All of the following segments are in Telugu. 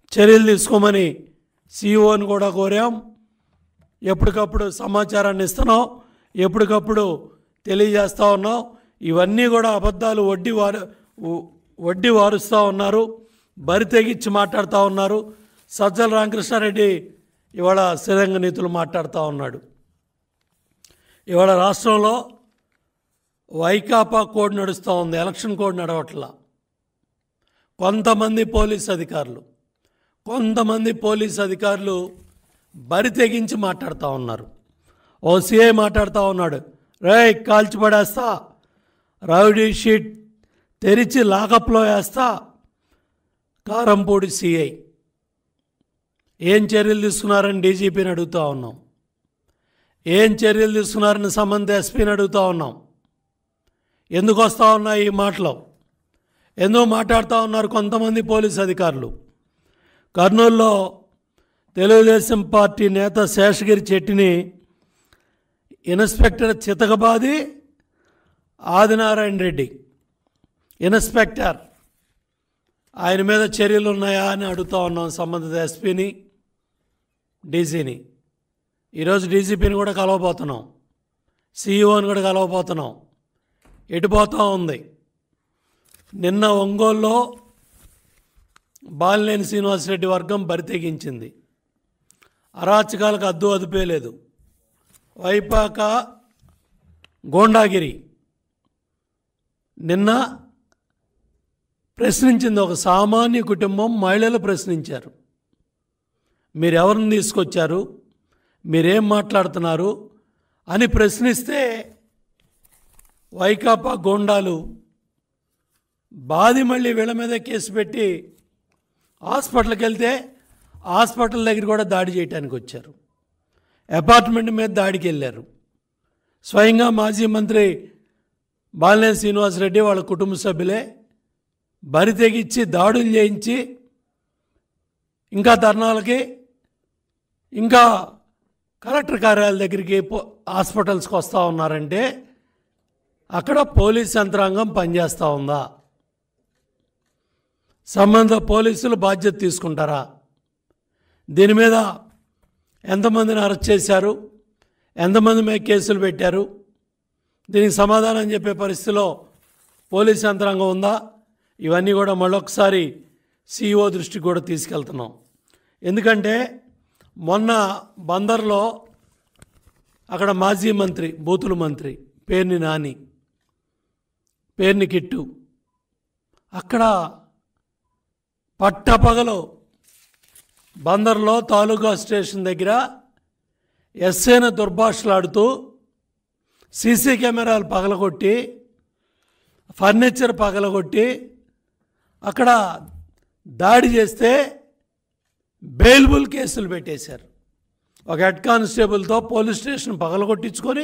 చర్యలు తీసుకోమని సీఈఓని కూడా కోరాం ఎప్పటికప్పుడు సమాచారాన్ని ఇస్తున్నాం ఎప్పటికప్పుడు తెలియజేస్తూ ఉన్నాం ఇవన్నీ కూడా అబద్ధాలు వడ్డీ వారు వ- వడ్డీ వారుస్తూ ఉన్నారు బరి తెగించి మాట్లాడుతూ ఉన్నారు సజ్జల రామకృష్ణారెడ్డి ఇవాళ శ్రీరంగ నీతులు మాట్లాడుతూ ఉన్నాడు ఇవాళ రాష్ట్రంలో వైకాపా కోడ్ నడుస్తూ ఉంది ఎలక్షన్ కోడ్ నడవట్లా కొంతమంది పోలీస్ అధికారులు కొంతమంది పోలీస్ అధికారులు బరి తెగించి మాట్లాడుతూ ఉన్నారు ఓ సిఐ మాట్లాడుతూ ఉన్నాడు రే కాల్చి పడేస్తా రౌడీ షీట్ తెరిచి లాకప్లో వేస్తా కారంపూడి సిఐ ఏం చర్యలు తీసుకున్నారని డీజీపీని అడుగుతూ ఉన్నాం ఏం చర్యలు తీసుకున్నారని సంబంధిత ఎస్పీని అడుగుతూ ఉన్నాం ఎందుకు వస్తూ ఉన్నాయి ఈ మాటలు ఎందుకు మాట్లాడుతూ ఉన్నారు కొంతమంది పోలీస్ అధికారులు కర్నూలులో తెలుగుదేశం పార్టీ నేత శేషగిరి చెట్టిని ఇన్స్పెక్టర్ చితకబాది ఆదినారాయణ రెడ్డి ఇన్స్పెక్టర్ ఆయన మీద చర్యలు ఉన్నాయా అని అడుగుతూ ఉన్నాం సంబంధిత ఎస్పీని డీసీని ఈరోజు డీజీపీని కూడా కలవబోతున్నాం సీఈఓని కూడా కలవబోతున్నాం ఎటుపోతూ ఉంది నిన్న ఒంగోలులో బాలినేని శ్రీనివాసరెడ్డి వర్గం బరితెగించింది అరాచకాలకు అద్దు అదుపే లేదు వైపాక గోండాగిరి నిన్న ప్రశ్నించింది ఒక సామాన్య కుటుంబం మహిళలు ప్రశ్నించారు మీరు ఎవరిని తీసుకొచ్చారు మీరేం మాట్లాడుతున్నారు అని ప్రశ్నిస్తే వైకాపా గోండాలు బాది మళ్ళీ వీళ్ళ మీద కేసు పెట్టి హాస్పిటల్కి వెళ్తే హాస్పిటల్ దగ్గర కూడా దాడి చేయడానికి వచ్చారు అపార్ట్మెంట్ మీద దాడికి వెళ్ళారు స్వయంగా మాజీ మంత్రి బాలినేని శ్రీనివాసరెడ్డి వాళ్ళ కుటుంబ సభ్యులే బరి తెగించి దాడులు చేయించి ఇంకా ధర్నాలకి ఇంకా కలెక్టర్ కార్యాలయం దగ్గరికి పో హాస్పిటల్స్కి వస్తూ ఉన్నారంటే అక్కడ పోలీస్ యంత్రాంగం పనిచేస్తూ ఉందా సంబంధిత పోలీసులు బాధ్యత తీసుకుంటారా దీని మీద ఎంతమందిని అరెస్ట్ చేశారు ఎంతమంది మీద కేసులు పెట్టారు దీనికి సమాధానం చెప్పే పరిస్థితిలో పోలీస్ యంత్రాంగం ఉందా ఇవన్నీ కూడా మళ్ళొకసారి సిఇఓ దృష్టికి కూడా తీసుకెళ్తున్నాం ఎందుకంటే మొన్న బందర్లో అక్కడ మాజీ మంత్రి బూతుల మంత్రి పేర్ని నాని పేర్ని కిట్టు అక్కడ పట్టపగలు బందర్లో తాలూకా స్టేషన్ దగ్గర ఎస్సేన దుర్భాషలాడుతూ సీసీ కెమెరాలు పగలగొట్టి ఫర్నిచర్ పగలగొట్టి అక్కడ దాడి చేస్తే బెయిల్బుల్ కేసులు పెట్టేశారు ఒక హెడ్ కానిస్టేబుల్తో పోలీస్ స్టేషన్ పగలగొట్టించుకొని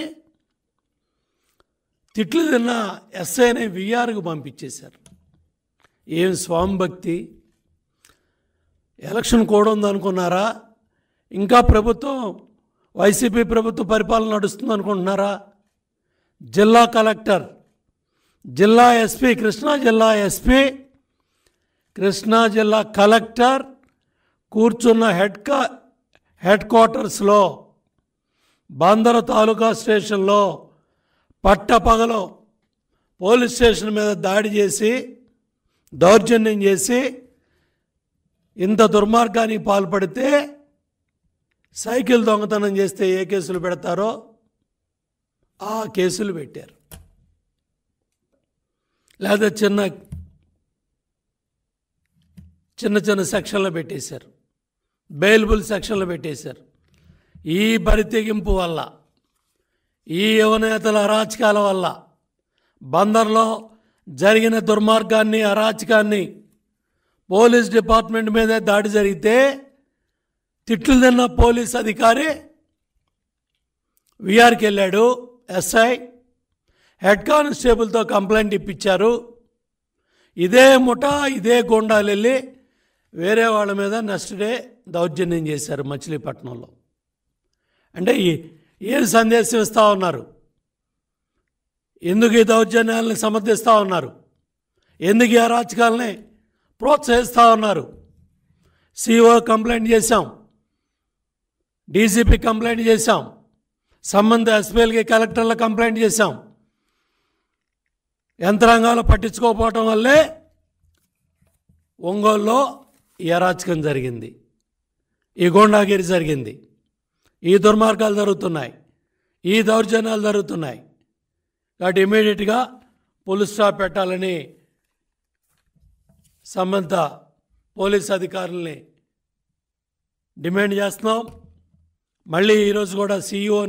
తిట్లు తిన్న ఎస్ఐని విఆర్కు పంపించేశారు ఏం స్వామి భక్తి ఎలక్షన్ కోడ్ ఉందనుకున్నారా ఇంకా ప్రభుత్వం వైసీపీ ప్రభుత్వ పరిపాలన నడుస్తుంది అనుకుంటున్నారా జిల్లా కలెక్టర్ జిల్లా ఎస్పీ కృష్ణా జిల్లా ఎస్పీ కృష్ణా జిల్లా కలెక్టర్ కూర్చున్న హెడ్ కా హెడ్ క్వార్టర్స్లో బందర తాలూకా స్టేషన్లో పట్టపగలో పోలీస్ స్టేషన్ మీద దాడి చేసి దౌర్జన్యం చేసి ఇంత దుర్మార్గానికి పాల్పడితే సైకిల్ దొంగతనం చేస్తే ఏ కేసులు పెడతారో ఆ కేసులు పెట్టారు లేదా చిన్న చిన్న చిన్న సెక్షన్లు పెట్టేశారు బెయిలబుల్ సెక్షన్లు పెట్టేశారు ఈ బరితెగింపు వల్ల ఈ యువనేతల అరాచకాల వల్ల బందర్లో జరిగిన దుర్మార్గాన్ని అరాచకాన్ని పోలీస్ డిపార్ట్మెంట్ మీదే దాడి జరిగితే తిట్లు తిన్న పోలీస్ అధికారి విఆర్కి వెళ్ళాడు ఎస్ఐ హెడ్ కానిస్టేబుల్తో కంప్లైంట్ ఇప్పించారు ఇదే ముఠా ఇదే గోండాలు వెళ్ళి వేరే వాళ్ళ మీద నెక్స్ట్ డే దౌర్జన్యం చేశారు మచిలీపట్నంలో అంటే ఈ- ఏం సందేశం ఇస్తూ ఉన్నారు ఎందుకు ఈ దౌర్జన్యాలను సమర్థిస్తూ ఉన్నారు ఎందుకు ఈ అరాచకాలని ప్రోత్సహిస్తూ ఉన్నారు సిఓ కంప్లైంట్ చేశాం డీసీపీ కంప్లైంట్ చేశాం సంబంధ ఎస్పీఎల్కి కలెక్టర్ల కంప్లైంట్ చేశాం యంత్రాంగాలు పట్టించుకోకపోవటం వల్లే ఒంగోలులో ఈ అరాచకం జరిగింది ఈ గోండాగిరి జరిగింది ఈ దుర్మార్గాలు జరుగుతున్నాయి ఈ దౌర్జన్యాలు జరుగుతున్నాయి కాబట్టి ఇమీడియట్గా పోలీస్ స్టాప్ పెట్టాలని సంబంధిత పోలీస్ అధికారుల్ని డిమాండ్ చేస్తున్నాం మళ్ళీ ఈరోజు కూడా సీఈఓ